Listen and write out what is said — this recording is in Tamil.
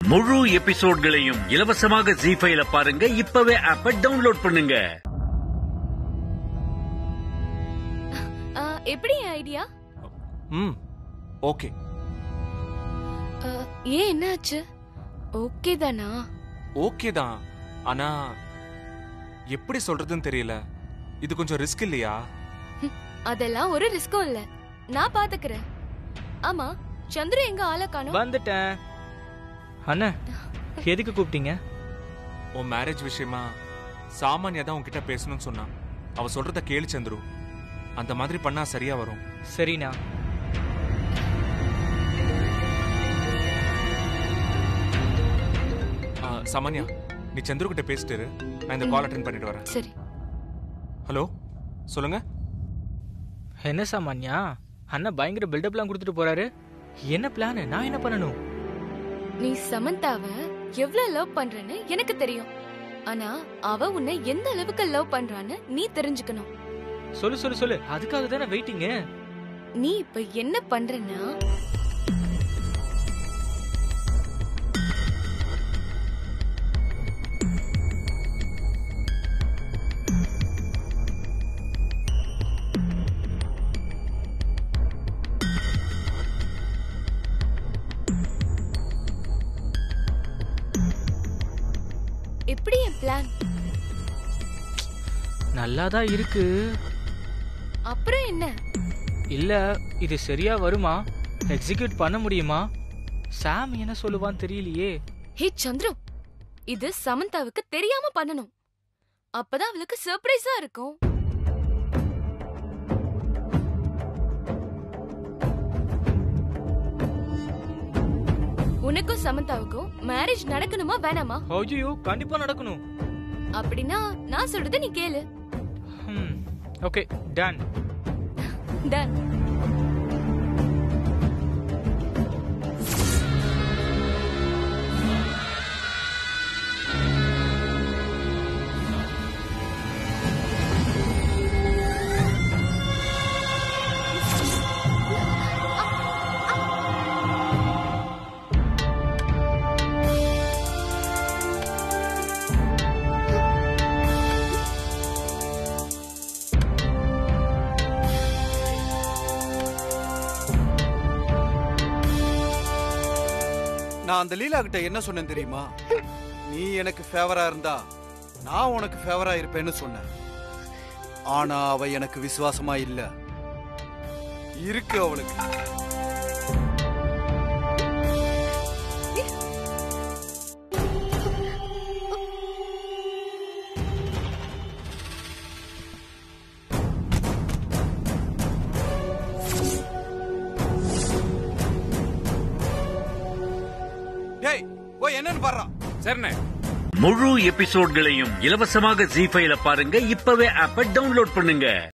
முழு எபிசோட்களையும் இலவசமாக ஜி ஃபைல பாருங்க இப்பவே ஆப்ப டவுன்லோட் பண்ணுங்க ஆ, எப்படி ஐடியா ம் ஓகே ஏன் என்னாச்சு ஓகே தானா ஓகே தான் ஆனா எப்படி சொல்றதுன்னு தெரியல இது கொஞ்சம் ரிஸ்க் இல்லையா அதெல்லாம் ஒரு ரிஸ்க்கும் இல்ல நான் பாத்துக்கிறேன் ஆமா சந்திரு எங்க ஆளை காணோம் வந்துட்டேன் அண்ணா எதுக்கு கூப்பிட்டீங்க உன் மேரேஜ் விஷயமா சாமானியா தான் உன்கிட்ட பேசணும்னு சொன்னான் அவ சொல்றத கேளு சந்துரு அந்த மாதிரி பண்ணா சரியா வரும் சரிண்ணா ஆ, சாமானியா நீ சந்துரு கிட்ட பேசிட்டு இரு. நான் இந்த கால் அட்டன் பண்ணிட்டு வரேன் சரி ஹலோ சொல்லுங்க என்ன சாமான்யா அண்ணன் பயங்கர பில்டப்லாம் கொடுத்துட்டு போறாரு என்ன பிளான் நான் என்ன பண்ணணும் நீ சமந்தாவ எவ்வளவு லவ் பண்றன்னு எனக்கு தெரியும் ஆனா அவ உன்னை எந்த அளவுக்கு லவ் பண்றான்னு நீ தெரிஞ்சுக்கணும் சொல்லு சொல்லு சொல்லு அதுக்காக தானே வெயிட்டிங்க நீ இப்ப என்ன பண்றன்னா எப்படி என் பிளான் நல்லா தான் இருக்கு அப்புறம் என்ன இல்ல இது சரியா வருமா எக்ஸிக்யூட் பண்ண முடியுமா சாம் என்ன சொல்லுவான்னு தெரியலையே ஹே சந்துரு இது சமந்தாவுக்கு தெரியாம பண்ணணும் அப்பதான் அவளுக்கு சர்ப்ரைஸா இருக்கும் உனக்கும் சமந்தாவுக்கும் மேரேஜ் நடக்கணுமா வேணாமா ஐயோ கண்டிப்பா நடக்கணும் அப்படின்னா நான் சொல்றதை நீ கேளு ஓகே டன் டன் நான் அந்த லீலா கிட்ட என்ன சொன்னேன் தெரியுமா நீ எனக்கு ஃபேவரா இருந்தா நான் உனக்கு ஃபேவரா இருப்பேன்னு சொன்னேன் ஆனா அவ எனக்கு விசுவாசமா இல்ல இருக்கு அவளுக்கு டேய் போய் என்னன்னு பாடுறான் சரிண்ணே முழு எபிசோட்களையும் இலவசமாக ஜி ஃபைல பாருங்க இப்பவே ஆப்ப டவுன்லோட் பண்ணுங்க